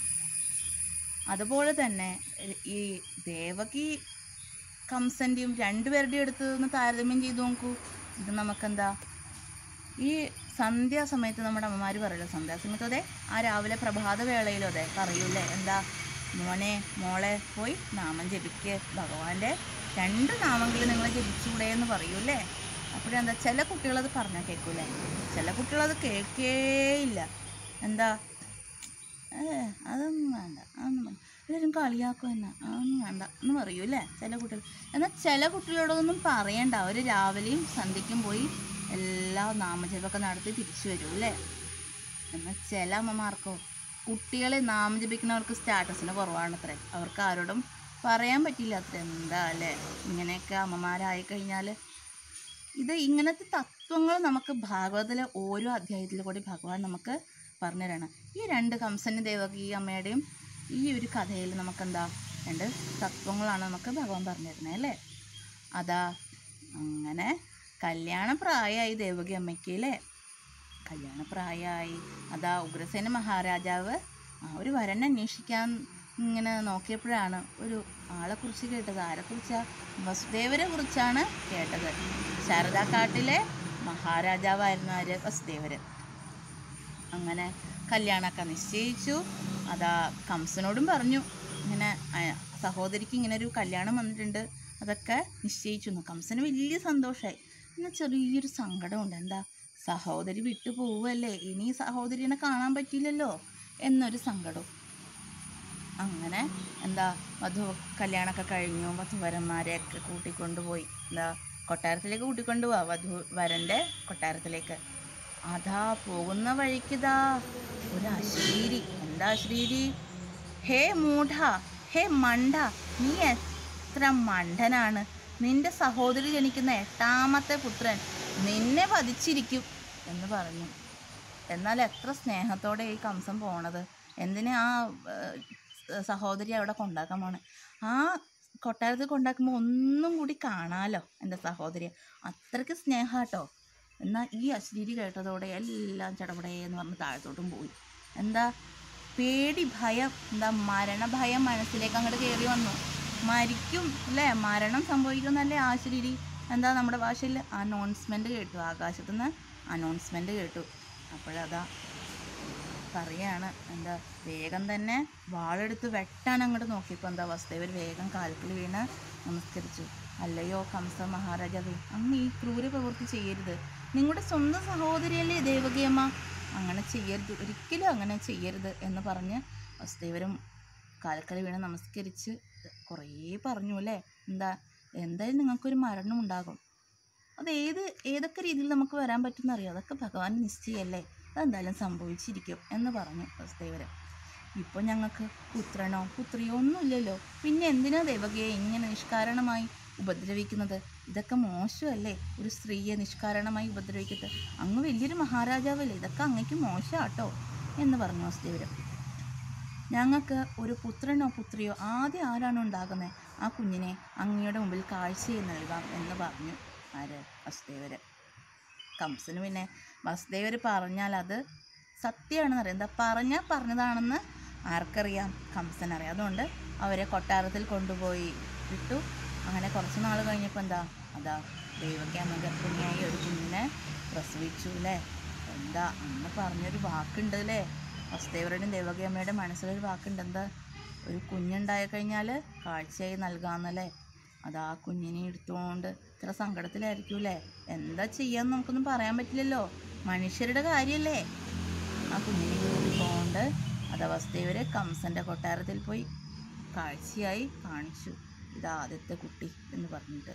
അതുപോലെ തന്നെ ഈ ദേവകി കംസൻ്റെയും രണ്ടുപേരുടെയും അടുത്ത് നിന്ന് താരതമ്യം ചെയ്ത് നോക്കൂ ഇത് നമുക്കെന്താ ഈ സന്ധ്യാസമയത്ത് നമ്മുടെ അമ്മമാർ പറയില്ല സന്ധ്യാസമയത്ത് അതെ ആ രാവിലെ പ്രഭാത വേളയിലും അതെ പറയൂലേ എന്താ മോനെ മോളെ പോയി നാമം ജപിക്ക് ഭഗവാന്റെ രണ്ട് നാമെങ്കിലും നിങ്ങൾ ജപിച്ചൂടെ എന്ന് പറയൂലേ അപ്പോഴെന്താ ചില കുട്ടികളത് പറഞ്ഞാൽ കേൾക്കൂലേ ചില കുട്ടികളത് കേൾക്കേയില്ല എന്താ ഏ അതൊന്നും വേണ്ട അതൊന്നും വേണ്ട എല്ലാവരും കളിയാക്കും എന്നെ അതൊന്നും വേണ്ട എന്ന് പറയൂലേ ചില കുട്ടികൾ എന്നാൽ ചില കുട്ടികളോടൊന്നും പറയണ്ട അവർ രാവിലെയും സന്ധ്യയ്ക്കും പോയി എല്ലാ നാമജപമൊക്കെ നടത്തി തിരിച്ചു വരും അല്ലേ എന്നാൽ ചില അമ്മമാർക്കോ കുട്ടികളെ നാമജപിക്കുന്നവർക്ക് സ്റ്റാറ്റസിന് കുറവാണ് അത്രേ അവർക്ക് ആരോടും പറയാൻ പറ്റില്ല അത്ര എന്താ അല്ലേ ഇങ്ങനെയൊക്കെ അമ്മമാരായി കഴിഞ്ഞാൽ ഇത് ഇങ്ങനത്തെ തത്വങ്ങൾ നമുക്ക് ഭാഗവതത്തിലെ ഓരോ അധ്യായത്തിൽ കൂടി ഭഗവാൻ നമുക്ക് പറഞ്ഞു തരണം ഈ രണ്ട് കംസന് ദേവകി അമ്മയുടെയും ഈ ഒരു കഥയിൽ നമുക്കെന്താ രണ്ട് തത്വങ്ങളാണ് നമുക്ക് ഭഗവാൻ പറഞ്ഞു തരുന്നത് അല്ലേ അതാ അങ്ങനെ കല്യാണപ്രായമായി ദേവകി അമ്മയ്ക്ക് അല്ലേ കല്യാണപ്രായമായി അതാ ഉഗ്രസേന മഹാരാജാവ് ആ ഒരു വരനെ അന്വേഷിക്കാൻ ഇങ്ങനെ നോക്കിയപ്പോഴാണ് ഒരു ആളെക്കുറിച്ച് കേട്ടത് ആരെക്കുറിച്ചാ വസുദേവരെ കുറിച്ചാണ് കേട്ടത് ശാരദാക്കാട്ടിലെ മഹാരാജാവായിരുന്നു ആര് വസുദേവര് അങ്ങനെ കല്യാണമൊക്കെ നിശ്ചയിച്ചു അതാ കംസനോടും പറഞ്ഞു ഇങ്ങനെ ആ, സഹോദരിക്ക് ഇങ്ങനെ ഒരു കല്യാണം വന്നിട്ടുണ്ട് അതൊക്കെ നിശ്ചയിച്ചു എന്ന് കംസന് വലിയ സന്തോഷമായി എന്നാൽ ചെറിയൊരു സങ്കടമുണ്ട് എന്താ സഹോദരി വിട്ടു പോവല്ലേ ഇനി സഹോദരിനെ കാണാൻ പറ്റില്ലല്ലോ എന്നൊരു സങ്കടം അങ്ങനെ എന്താ വധു കല്യാണമൊക്കെ കഴിഞ്ഞു വധുവരന്മാരെയൊക്കെ കൂട്ടിക്കൊണ്ടുപോയി എന്താ കൊട്ടാരത്തിലേക്ക് കൂട്ടിക്കൊണ്ടുപോവാ വധു വരൻ്റെ കൊട്ടാരത്തിലേക്ക് അതാ പോകുന്ന വഴിക്കിതാ ഒരു അശ്രീരി എന്താ അശ്രീരി ഹേ മൂഢ ഹേ മണ്ട നീ എത്ര മണ്ടനാണ് നിന്റെ സഹോദരി ജനിക്കുന്ന എട്ടാമത്തെ പുത്രൻ നിന്നെ വധിച്ചിരിക്കും എന്ന് പറഞ്ഞു എന്നാൽ എത്ര സ്നേഹത്തോടെ ഈ കംസം പോണത് എന്തിനാ ആ ഏഹ്, സഹോദരി അവിടെ കൊണ്ടാക്കാൻ പോണേ ആ കൊട്ടാരത്തിൽ കൊണ്ടാക്കുമ്പോൾ ഒന്നും കൂടി കാണാലോ എൻ്റെ സഹോദരിയെ അത്രയ്ക്ക് സ്നേഹാട്ടോ എന്നാൽ ഈ അശ്ലീരി കേട്ടതോടെ എല്ലാം ചടപടയെന്ന് പറഞ്ഞ് താഴത്തോട്ടും പോയി എന്താ പേടി ഭയം എന്താ മരണഭയം മനസ്സിലേക്ക് അങ്ങോട്ട് കയറി വന്നു മരിക്കും അല്ലേ മരണം സംഭവിക്കുന്നല്ലേ ആശ്രീരി എന്താ നമ്മുടെ ഭാഷയിൽ അനൗൺസ്മെൻറ്റ് കേട്ടു ആകാശത്തുനിന്ന് അനൗൺസ്മെൻറ്റ് കേട്ടു അപ്പോഴതാ പറയാണ് എന്താ വേഗം തന്നെ വാളെടുത്ത് വെട്ടാൻ അങ്ങോട്ട് നോക്കിയപ്പോൾ എന്താ വസുദേവർ വേഗം കാൽക്കിൽ വീണ് നമസ്കരിച്ചു അല്ലയോ കംസ മഹാരാജാവേ അങ്ങ് ഈ ക്രൂര പ്രവൃത്തി ചെയ്യരുത് നിങ്ങളുടെ സ്വന്തം സഹോദരിയല്ലേ ദേവകിയമ്മ അങ്ങനെ ചെയ്യരുത് ഒരിക്കലും അങ്ങനെ ചെയ്യരുത് എന്ന് പറഞ്ഞ് വസുദേവരും കാൽക്കൽ വീണ് നമസ്കരിച്ച് കുറേ പറഞ്ഞു അല്ലേ എന്താ എന്തായാലും നിങ്ങൾക്കൊരു മരണം ഉണ്ടാകും അത് ഏത് ഏതൊക്കെ രീതിയിൽ നമുക്ക് വരാൻ പറ്റുമെന്ന് അറിയാം അതൊക്കെ ഭഗവാൻ നിശ്ചയല്ലേ അതെന്തായാലും സംഭവിച്ചിരിക്കും എന്ന് പറഞ്ഞു വസുദേവരൻ ഇപ്പോൾ ഞങ്ങൾക്ക് പുത്രനോ പുത്രിയോ ഒന്നുമില്ലല്ലോ പിന്നെ എന്തിനാ ദേവകിയെ ഇങ്ങനെ നിഷ്കാരണമായി ഉപദ്രവിക്കുന്നത് ഇതൊക്കെ മോശമല്ലേ ഒരു സ്ത്രീയെ നിഷ്കാരണമായി ഉപദ്രവിക്കട്ടെ അങ്ങ് വലിയൊരു മഹാരാജാവല്ലേ ഇതൊക്കെ അങ്ങക്ക് മോശമാട്ടോ എന്ന് പറഞ്ഞു വസുദേവരൻ ഞങ്ങൾക്ക് ഒരു പുത്രനോ പുത്രിയോ ആദ്യം ആരാണ് ഉണ്ടാകുന്നത് ആ കുഞ്ഞിനെ അങ്ങയുടെ മുമ്പിൽ കാഴ്ചയിൽ നൽകാം എന്ന് പറഞ്ഞു ആര് വസുദേവര് കംസന് പിന്നെ വസുദേവർ പറഞ്ഞാൽ അത് സത്യമാണെന്ന് അറിയാം എന്താ പറഞ്ഞാൽ പറഞ്ഞതാണെന്ന് ആർക്കറിയാം കംസനറിയാം അതുകൊണ്ട് അവരെ കൊട്ടാരത്തിൽ കൊണ്ടുപോയി വിട്ടു അങ്ങനെ കുറച്ച് നാൾ കഴിഞ്ഞപ്പോൾ എന്താ അതാ ദൈവയ്ക്ക് അമ്മ ഗർഭിണിയായി ഒരു കുഞ്ഞിനെ പ്രസവിച്ചു അല്ലേ എന്താ അന്ന് പറഞ്ഞൊരു വാക്കുണ്ട് അല്ലേ വസുദേവരുടെയും ദേവകി അമ്മയുടെ മനസ്സിലൊരു വാക്കുണ്ട് എന്താ ഒരു കുഞ്ഞുണ്ടായി കഴിഞ്ഞാൽ കാഴ്ചയായി നൽകാമെന്നല്ലേ അത് ആ കുഞ്ഞിനെ എടുത്തുകൊണ്ട് ഇത്ര സങ്കടത്തിലായിരിക്കൂലേ എന്താ ചെയ്യാന്ന് നമുക്കൊന്നും പറയാൻ പറ്റില്ലല്ലോ മനുഷ്യരുടെ കാര്യമല്ലേ ആ കുഞ്ഞിനെ കൂട്ടിക്കൊണ്ട് അത് വസുദേവര് കംസന്റെ കൊട്ടാരത്തിൽ പോയി കാഴ്ചയായി കാണിച്ചു ഇത് ആദ്യത്തെ കുട്ടി എന്ന് പറഞ്ഞിട്ട്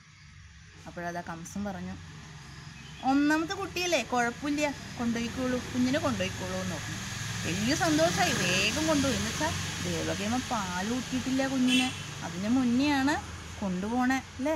അപ്പോഴതാ കംസൻ പറഞ്ഞു ഒന്നാമത്തെ കുട്ടിയല്ലേ കുഴപ്പമില്ല കൊണ്ടുപോയിക്കോളൂ കുഞ്ഞിനെ കൊണ്ടുപോയിക്കോളൂ എന്ന് പറഞ്ഞു വലിയ സന്തോഷമായി വേഗം കൊണ്ടുപോയി എന്ന് വെച്ചാൽ ദേവകിയമ്മ പാല് ഊട്ടിയിട്ടില്ല കുഞ്ഞിന് അതിന് മുന്നെയാണ് കൊണ്ടുപോണേ അല്ലേ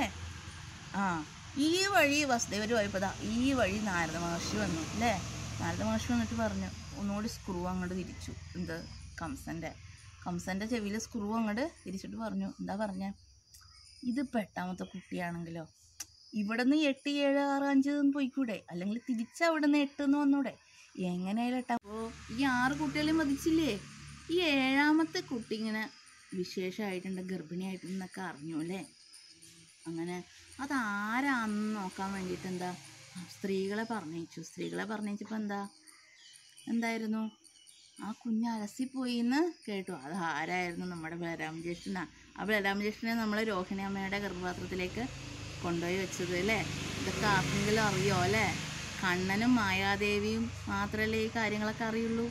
ആ ഈ വഴി വസുദേവർ പോയപ്പോൾ ഈ വഴി നാരദ മഹർഷി വന്നു അല്ലേ നാരദ മഹർഷി വന്നിട്ട് പറഞ്ഞു ഒന്നുകൂടി സ്ക്രൂ അങ്ങോട്ട് തിരിച്ചു എന്ത് കംസൻ്റെ കംസൻ്റെ ചെവിയിൽ സ്ക്രൂ അങ്ങോട്ട് തിരിച്ചിട്ട് പറഞ്ഞു എന്താ പറഞ്ഞേ ഇതിപ്പോൾ എട്ടാമത്തെ കുട്ടിയാണെങ്കിലോ ഇവിടെ നിന്ന് എട്ട് ഏഴ് ആറ് അഞ്ച് എന്ന് പോയിക്കൂടെ അല്ലെങ്കിൽ തിരിച്ച് അവിടെ നിന്ന് എട്ട് എന്ന് വന്നൂടെ എങ്ങനെയായാലും എട്ടാ അപ്പോൾ ഈ ആറ് കുട്ടികളെ മതിച്ചില്ലേ ഈ ഏഴാമത്തെ കുട്ടി ഇങ്ങനെ വിശേഷമായിട്ടുണ്ട് ഗർഭിണിയായിട്ടുണ്ടെന്നൊക്കെ അറിഞ്ഞു അല്ലേ അങ്ങനെ അതാരാന്ന് നോക്കാൻ വേണ്ടിയിട്ട് എന്താ സ്ത്രീകളെ പറഞ്ഞയച്ചു സ്ത്രീകളെ പറഞ്ഞയച്ചപ്പോൾ എന്താ എന്തായിരുന്നു ആ കുഞ്ഞ് അലസിപ്പോയി എന്ന് കേട്ടു അത് ആരായിരുന്നു നമ്മുടെ ബലരാമ ജ്യേഷ്ഠനാ ആ ബലരാമ ജ്യേഷ്ഠനെ നമ്മൾ രോഹിണി അമ്മയുടെ ഗർഭപാത്രത്തിലേക്ക് കൊണ്ടുപോയി വെച്ചത് അല്ലേ ഇതൊക്കെ ആർക്കെങ്കിലും അറിയോ അല്ലേ കണ്ണനും മായാദേവിയും മാത്രമല്ലേ ഈ കാര്യങ്ങളൊക്കെ അറിയുള്ളൂ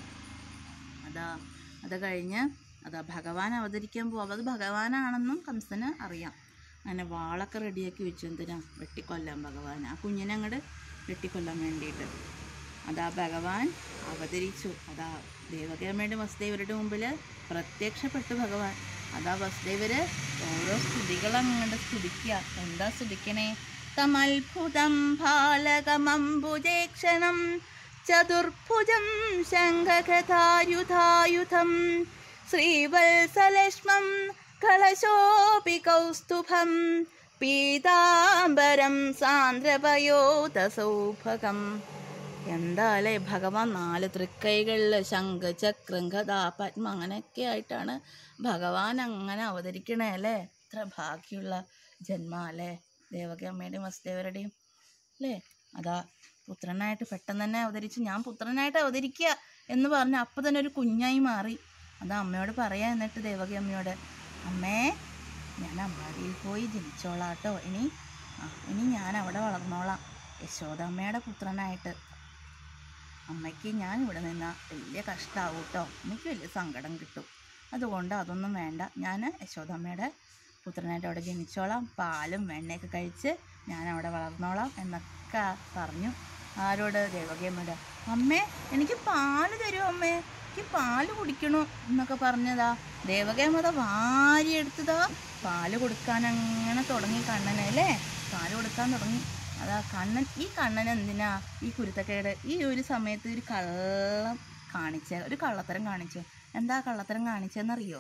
അതാ അത് കഴിഞ്ഞ് അതാ ഭഗവാൻ അവതരിക്കാൻ പോകും അത് ഭഗവാനാണെന്നും കംസന് അറിയാം അങ്ങനെ വാളൊക്കെ റെഡിയാക്കി വെച്ചു എന്തിനാ വെട്ടിക്കൊല്ലാൻ ഭഗവാൻ ആ കുഞ്ഞിനെ അങ്ങോട്ട് വെട്ടിക്കൊല്ലാൻ വേണ്ടിയിട്ട് അതാ ഭഗവാൻ അവതരിച്ചു അതാ ദേവകേമയുടെ വസുദേവരുടെ മുമ്പിൽ പ്രത്യക്ഷപ്പെട്ടു ഭഗവാൻ അതാ വസുദേവര് ഓരോ സ്തുതികൾ അങ്ങോട്ട് സ്തുതിക്കുക എന്താ സ്തുതിക്കണേ തമത്ഭുതം ഫാലകമംബുജേക്ഷണം ചതുർഭുജം ശംഖകഥായുധായുധം ശ്രീവത്സലക്ഷ്മം കളശോപി കൗസ്തുഭം പീതാംബരം സാന്ദ്രപയോതസൗഭകം എന്താല്ലേ ഭഗവാൻ നാല് തൃക്കൈകളിൽ ശംഖ് ചക്രം ഗദാ പത്മ അങ്ങനെയൊക്കെ ആയിട്ടാണ് ഭഗവാൻ അങ്ങനെ അവതരിക്കണേ അല്ലേ ഇത്ര ഭാഗ്യമുള്ള ജന്മ അല്ലേ ദേവകി അമ്മയുടെയും വസുദേവരുടെയും അല്ലേ അതാ പുത്രനായിട്ട് പെട്ടെന്ന് തന്നെ അവതരിച്ച് ഞാൻ പുത്രനായിട്ട് അവതരിക്കുക എന്ന് പറഞ്ഞ് അപ്പം തന്നെ ഒരു കുഞ്ഞായി മാറി അത് അമ്മയോട് പറയാ എന്നിട്ട് ദേവകി അമ്മയോട് അമ്മേ ഞാൻ അമ്പാടിയിൽ പോയി ജനിച്ചോളാം കേട്ടോ ഇനി ആ ഇനി ഞാൻ അവിടെ വളർന്നോളാം യശോദമ്മയുടെ പുത്രനായിട്ട് അമ്മയ്ക്ക് ഞാൻ ഇവിടെ നിന്നാൽ വലിയ കഷ്ടമാവും കേട്ടോ എനിക്ക് വലിയ സങ്കടം കിട്ടും അതുകൊണ്ട് അതൊന്നും വേണ്ട ഞാൻ യശോദമ്മയുടെ പുത്രനായിട്ട് അവിടെ ജനിച്ചോളാം പാലും വെണ്ണയൊക്കെ കഴിച്ച് ഞാൻ അവിടെ വളർന്നോളാം എന്നൊക്കെ പറഞ്ഞു ആരോട് ദേവകിയമ്മയുടെ അമ്മേ എനിക്ക് പാല് തരുമോ അമ്മേ എനിക്ക് പാല് കുടിക്കണു എന്നൊക്കെ പറഞ്ഞതാ ദേവകിയമ്മത വാരി എടുത്തതാ പാല് കൊടുക്കാൻ അങ്ങനെ തുടങ്ങി കണ്ണനെ അല്ലേ പാല് കൊടുക്കാൻ തുടങ്ങി അതാ കണ്ണൻ ഈ കണ്ണൻ എന്തിനാ ഈ കുരുത്തക്കേട് ഈ ഒരു സമയത്ത് ഒരു കള്ളം കാണിച്ച ഒരു കള്ളത്തരം കാണിച്ചു എന്താ കള്ളത്തരം കാണിച്ചെന്നറിയോ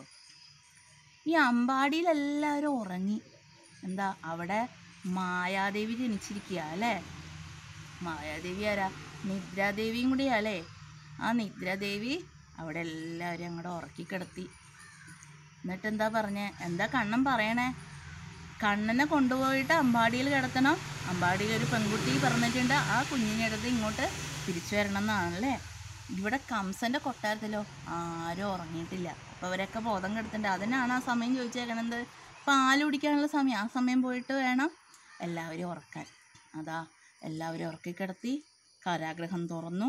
ഈ അമ്പാടിയിൽ എല്ലാവരും ഉറങ്ങി എന്താ അവിടെ മായാദേവി ജനിച്ചിരിക്കുക അല്ലേ മായാദേവി ആരാ നിദ്രാദേവിയും കൂടിയാ അല്ലേ ആ നിദ്രാദേവി അവിടെ എല്ലാവരും അങ്ങോട്ട് ഉറക്കി കിടത്തി എന്നിട്ട് എന്താ പറഞ്ഞേ എന്താ കണ്ണൻ പറയണേ കണ്ണനെ കൊണ്ടുപോയിട്ട് അമ്പാടിയിൽ കിടത്തണം അമ്പാടിയിൽ ഒരു പെൺകുട്ടി പറഞ്ഞിട്ടുണ്ട് ആ കുഞ്ഞിനെ എടുത്ത് ഇങ്ങോട്ട് തിരിച്ചു വരണം എന്നാണല്ലേ ഇവിടെ കംസൻ്റെ കൊട്ടാരത്തിലോ ആരും ഉറങ്ങിയിട്ടില്ല അപ്പോൾ അവരൊക്കെ ബോധം കെടുത്തിട്ടുണ്ട് അതിനാണ് ആ സമയം ചോദിച്ചേക്കണത് പാല് കുടിക്കാനുള്ള സമയം ആ സമയം പോയിട്ട് വേണം എല്ലാവരും ഉറക്കാൻ അതാ എല്ലാവരും ഉറക്കി കിടത്തി കാരാഗ്രഹം തുറന്നു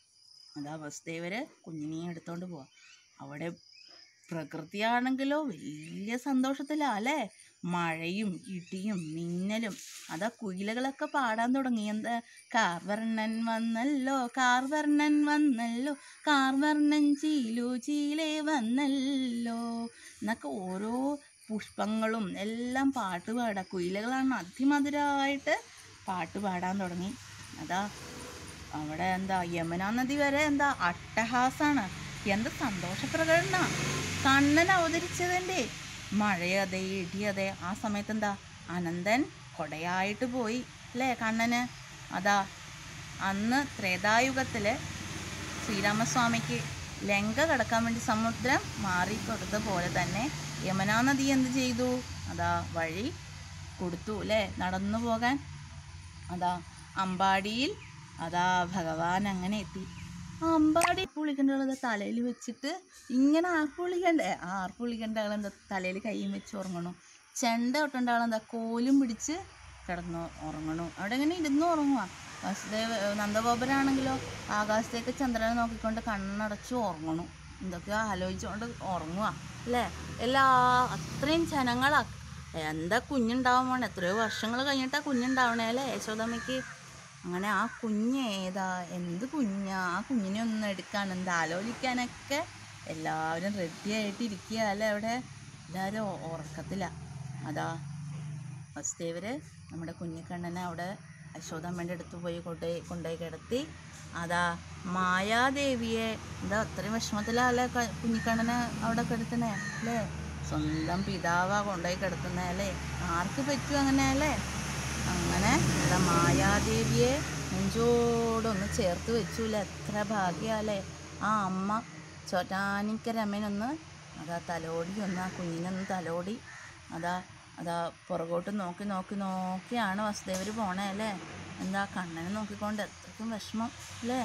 അതാ വസുദേവര് കുഞ്ഞിനെയും എടുത്തോണ്ട് പോവാ അവിടെ പ്രകൃതിയാണെങ്കിലോ വലിയ സന്തോഷത്തിലാ അല്ലേ മഴയും ഇടിയും മിന്നലും അതാ കുയിലുകളൊക്കെ പാടാൻ തുടങ്ങി എന്താ കാർവർണ്ണൻ വന്നല്ലോ കാർവർണ്ണൻ വന്നല്ലോ കാർവർണ്ണൻ ചീലു ചീലേ വന്നല്ലോ എന്നൊക്കെ ഓരോ പുഷ്പങ്ങളും എല്ലാം പാട്ട് പാടാ കുയിലുകളാണ് അതിമധുരമായിട്ട് പാട്ട് പാടാൻ തുടങ്ങി അതാ അവിടെ എന്താ യമുനാ നദി വരെ എന്താ അട്ടഹാസാണ് എന്ത് സന്തോഷപ്രകടന കണ്ണൻ അവതരിച്ചതിൻ്റെ മഴയതെ ഇടിയതെ ആ സമയത്ത് എന്താ അനന്തൻ കൊടയായിട്ട് പോയി അല്ലേ കണ്ണന് അതാ അന്ന് ത്രേതായുഗത്തിൽ ശ്രീരാമസ്വാമിക്ക് ലങ്ക കടക്കാൻ വേണ്ടി സമുദ്രം മാറിക്കൊടുത്ത പോലെ തന്നെ യമുനാ നദി എന്ത് ചെയ്തു അതാ വഴി കൊടുത്തു അല്ലേ നടന്നു പോകാൻ അതാ അമ്പാടിയിൽ അതാ ഭഗവാൻ അങ്ങനെ എത്തി ആ അമ്പാടി പുളിക്കണ്ട ആളെന്താ തലയിൽ വെച്ചിട്ട് ഇങ്ങനെ ആർപ്പ് വിളിക്കണ്ടേ ആ ആർപ്പ് വിളിക്കേണ്ട ആളെന്താ തലയിൽ കൈയും വെച്ച് ഉറങ്ങണു ചെണ്ട തൊട്ടേണ്ട ആളെന്താ കോലും പിടിച്ച് കിടന്നു ഉറങ്ങണു അവിടെ ഇങ്ങനെ ഇരുന്ന് ഉറങ്ങുക വസുദേവ നന്ദഗോപരാണെങ്കിലോ ആകാശത്തേക്ക് ചന്ദ്രനെ നോക്കിക്കൊണ്ട് കണ്ണടച്ച് ഉറങ്ങണു എന്തൊക്കെയോ ആലോചിച്ചുകൊണ്ട് ഉറങ്ങുക അല്ലേ എല്ലാ അത്രയും ജനങ്ങളാ എന്താ കുഞ്ഞുണ്ടാവാൻ പോണേ എത്രയോ വർഷങ്ങൾ കഴിഞ്ഞിട്ടാ കുഞ്ഞുണ്ടാവണേ അല്ലേ യശോദമ്മയ്ക്ക് അങ്ങനെ ആ കുഞ്ഞ് ഏതാ എന്ത് കുഞ്ഞാ ആ കുഞ്ഞിനെ ഒന്ന് എടുക്കാൻ എന്താ ആലോചിക്കാനൊക്കെ എല്ലാവരും റെഡി ആയിട്ട് ഇരിക്കുക അല്ലേ അവിടെ എല്ലാവരും ഉ- ഉറക്കത്തിലാ അതാ വസുദേവര് നമ്മുടെ കുഞ്ഞിക്കണ്ണനെ അവിടെ യശോദമ്മേൻ്റെ അടുത്ത് പോയി കൊണ്ടുപോയി കൊണ്ടുപോയി കിടത്തി അതാ മായാദേവിയെ എന്താ അത്രയും വിഷമത്തിലല്ലേ ക- കുഞ്ഞിക്കണ്ണനെ അവിടെ കിടത്തണേ അല്ലേ സ്വന്തം പിതാവാ കൊണ്ടുപോയി കിടത്തുന്നേ അല്ലേ ആർക്ക് പറ്റും അങ്ങനെ അല്ലേ അങ്ങനെ ഇവിടെ മായാദേവിയെ നെഞ്ചോടൊന്ന് ചേർത്ത് വെച്ചൂല എത്ര ഭാഗ്യല്ലേ ആ അമ്മ ചോറ്റാനിക്കരമ്മനൊന്ന് അതാ തലോടി ഒന്ന് ആ കുഞ്ഞിനൊന്ന് തലോടി അതാ അതാ പുറകോട്ട് നോക്കി നോക്കി നോക്കിയാണ് വസുദേവർ പോണേ അല്ലേ എന്താ കണ്ണനെ നോക്കിക്കൊണ്ട് എത്രയ്ക്കും വിഷമം അല്ലേ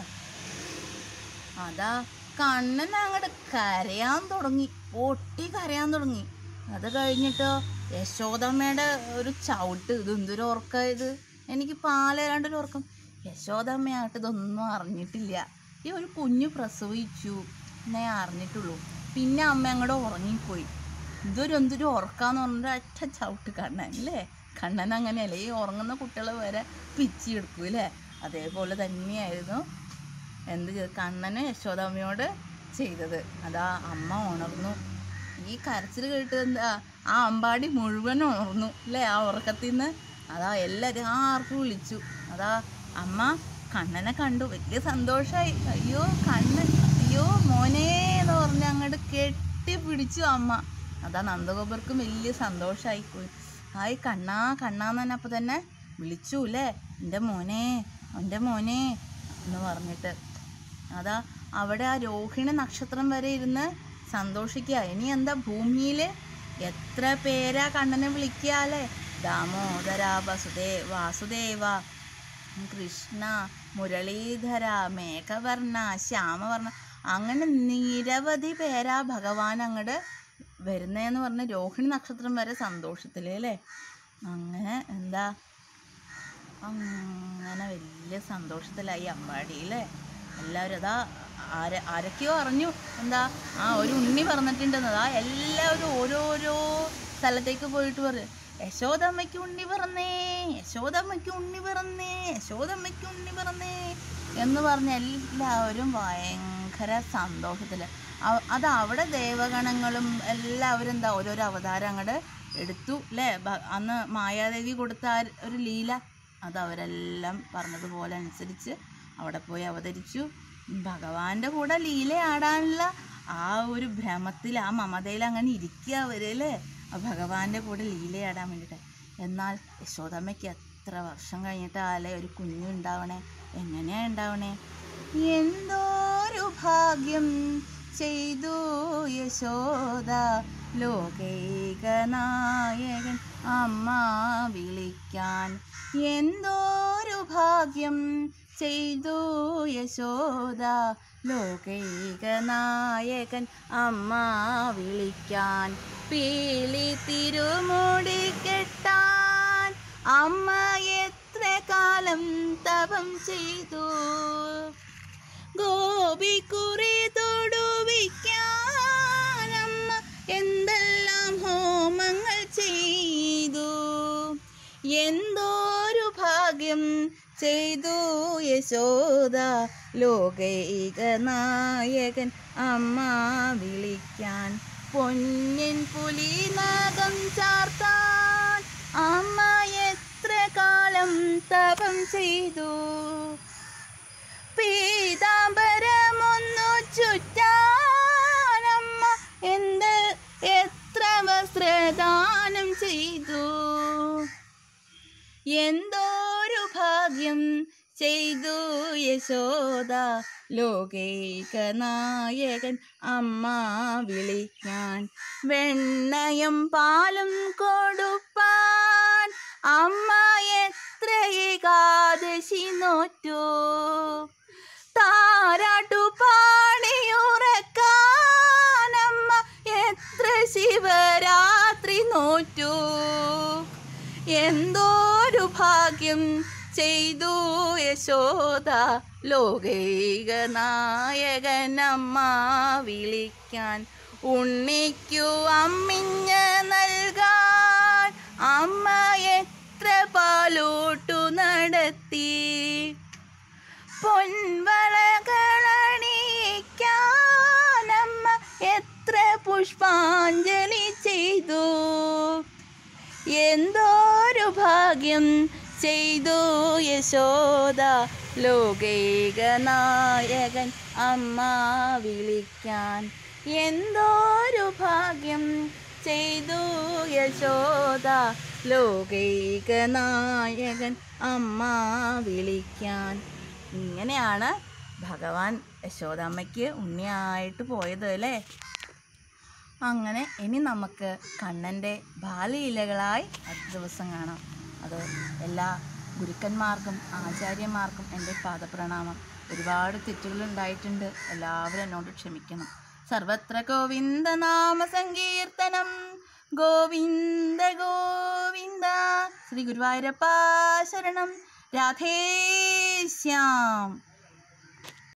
അതാ കണ്ണൻ അങ്ങോട്ട് കരയാൻ തുടങ്ങി പൊട്ടി കരയാൻ തുടങ്ങി അത് കഴിഞ്ഞിട്ടോ യശോദമ്മയുടെ ഒരു ചവിട്ട് ഇത് എന്തൊരു ഉറക്കം ഇത് എനിക്ക് പാലേരാണ്ടൊരു ഉറക്കം യശോദമ്മയായിട്ട് ഇതൊന്നും അറിഞ്ഞിട്ടില്ല ഈ ഒരു കുഞ്ഞു പ്രസവിച്ചു എന്നേ അറിഞ്ഞിട്ടുള്ളൂ പിന്നെ അമ്മ അങ്ങോട്ട് ഉറങ്ങിപ്പോയി ഇതൊരു എന്തൊരു ഉറക്കാന്ന് പറഞ്ഞിട്ട് ഒറ്റ ചവിട്ട് കണ്ണൻ അല്ലേ കണ്ണൻ അങ്ങനെയല്ലേ ഈ ഉറങ്ങുന്ന കുട്ടികളെ വരെ പിച്ചി എടുക്കും അല്ലേ അതേപോലെ തന്നെയായിരുന്നു എന്ത് ചെയ്തു കണ്ണന് യശോദാമ്മയോട് ചെയ്തത് അതാ അമ്മ ഉണർന്നു ഈ കരച്ചിൽ കേട്ട് എന്താ ആ അമ്പാടി മുഴുവൻ ഉണർന്നു അല്ലേ ആ ഉറക്കത്തിൽ നിന്ന് അതാ എല്ലാവരും ആ ആർപ്പ് വിളിച്ചു അതാ അമ്മ കണ്ണനെ കണ്ടു വലിയ സന്തോഷമായി അയ്യോ കണ്ണൻ അയ്യോ മോനെ എന്ന് പറഞ്ഞ് അങ്ങോട്ട് കെട്ടിപ്പിടിച്ചു അമ്മ അതാ നന്ദഗോപർക്കും വലിയ സന്തോഷമായി പോയി ഹായ് കണ്ണാ കണ്ണാന്ന് തന്നെ അപ്പം തന്നെ വിളിച്ചു അല്ലേ എൻ്റെ മോനെ എൻ്റെ മോനെ എന്ന് പറഞ്ഞിട്ട് അതാ അവിടെ ആ രോഹിണി നക്ഷത്രം വരെ ഇരുന്ന് സന്തോഷിക്കുക ഇനി എന്താ ഭൂമിയിൽ എത്ര പേരാ കണ്ണനെ വിളിക്കാല്ലേ ദാമോദര വസുദേ വാസുദേവ കൃഷ്ണ മുരളീധര മേഘവർണ്ണ ശ്യാമവർണ്ണ അങ്ങനെ നിരവധി പേരാ ഭഗവാൻ അങ്ങോട്ട് വരുന്നതെന്ന് പറഞ്ഞ് രോഹിണി നക്ഷത്രം വരെ സന്തോഷത്തിൽ അല്ലേ അങ്ങനെ എന്താ അങ്ങനെ വലിയ സന്തോഷത്തിലായി അമ്പാടി അല്ലേ എല്ലാവരും അതാ ആര ആരൊക്കെയോ അറിഞ്ഞു എന്താ ആ ഒരു ഉണ്ണി പറഞ്ഞിട്ടുണ്ടെന്ന് അതാ എല്ലാവരും ഓരോരോ സ്ഥലത്തേക്ക് പോയിട്ട് പറയും യശോദമ്മയ്ക്ക് ഉണ്ണി പിറന്നേ യശോദമ്മയ്ക്ക് ഉണ്ണി പിറന്നേ യശോദമ്മയ്ക്ക് ഉണ്ണി പിറന്നേ എന്ന് പറഞ്ഞ് എല്ലാവരും ഭയങ്കര സന്തോഷത്തിൽ അത് അവിടെ ദേവഗണങ്ങളും എല്ലാവരും എന്താ ഓരോരോ അവതാരം അങ്ങോട്ട് എടുത്തു അല്ലേ ഭ- അന്ന് മായാദേവി കൊടുത്ത ആ ഒരു ലീല അത് അവരെല്ലാം പറഞ്ഞതുപോലെ അനുസരിച്ച് അവിടെ പോയി അവതരിച്ചു ഭഗവാന്റെ കൂടെ ലീലയാടാനുള്ള ആ ഒരു ഭ്രമത്തിൽ ആ മമതയിൽ അങ്ങനെ ഇരിക്കുക അവരല്ലേ ആ ഭഗവാന്റെ കൂടെ ലീലയാടാൻ വേണ്ടിയിട്ട് എന്നാൽ യശോദമ്മയ്ക്ക് എത്ര വർഷം കഴിഞ്ഞിട്ടാലേ ഒരു കുഞ്ഞുണ്ടാവണേ എങ്ങനെയാ ഉണ്ടാവണേ എന്തോരു ഭാഗ്യം ചെയ്തു യശോദ ലോകൈകനായകൻ അമ്മ വിളിക്കാൻ എന്തോരു ഭാഗ്യം ചെയ്തു യശോദ ലോകൈകനായകൻ അമ്മ വിളിക്കാൻ പീലി തിരുമുടി കെട്ടാൻ അമ്മ എത്ര കാലം തപം ചെയ്തു ഗോപിക്കുറി തൊടുവിക്കാനമ്മ എന്തെല്ലാം ഹോമങ്ങൾ ചെയ്തു എന്തോരു ഭാഗ്യം ചെയ്തു യശോദ ലോകൈക നായകൻ അമ്മ വിളിക്കാൻ പൊന്നിൻ പുലി നഖം ചാർത്താൻ അമ്മ എത്ര കാലം തപം ചെയ്തു പീതാംബരമൊന്നു ചുറ്റാനമ്മ എന്ത് എത്ര വസ്ത്രദാനം ചെയ്തു എന്തോരു ഭാഗ്യം ചെയ്തു യശോദ ലോകൈക നായകൻ അമ്മ വിളിക്കാൻ വെണ്ണയും പാലും കൊടുപ്പാൻ അമ്മ എത്ര ഏകാദശി നോറ്റു താരാട്ടു പാടിയുറക്കാനമ്മ എത്ര ശിവരാത്രി നോറ്റു എന്തോരു ഭാഗ്യം ചെയ്തു യശോദ ലോകൈക നായകനമ്മ വിളിക്കാൻ ഉണ്ണിക്കു അമ്മിഞ്ഞ് നൽകാൻ അമ്മ എത്ര പാലോട്ടു നടത്തി പൊൻവളകളണിയിക്കാനമ്മ എത്ര പുഷ്പാഞ്ജലി ചെയ്തു എന്തോരു ഭാഗ്യം ചെയ്തു യശോദ ലോകൈക നായകൻ അമ്മ വിളിക്കാൻ എന്തോരു ഭാഗ്യം ചെയ്തു യശോദ ലോകൈക നായകൻ അമ്മ വിളിക്കാൻ ഇങ്ങനെയാണ് ഭഗവാൻ യശോദാമ്മയ്ക്ക് ഉണ്ണിയായിട്ട് പോയത് അല്ലേ അങ്ങനെ ഇനി നമുക്ക് കണ്ണൻ്റെ ബാലലീലകളായി അടുത്ത ദിവസം കാണാം അത് എല്ലാ ഗുരുക്കന്മാർക്കും ആചാര്യന്മാർക്കും എൻ്റെ പാദപ്രണാമം ഒരുപാട് തെറ്റുകൾ ഉണ്ടായിട്ടുണ്ട് എല്ലാവരും എന്നോട് ക്ഷമിക്കണം സർവത്ര ഗോവിന്ദ നാമ സങ്കീർത്തനം ഗോവിന്ദ ഗോവിന്ദ ശ്രീ ഗുരുവായൂരപ്പ ശരണം രാധേശ്യാം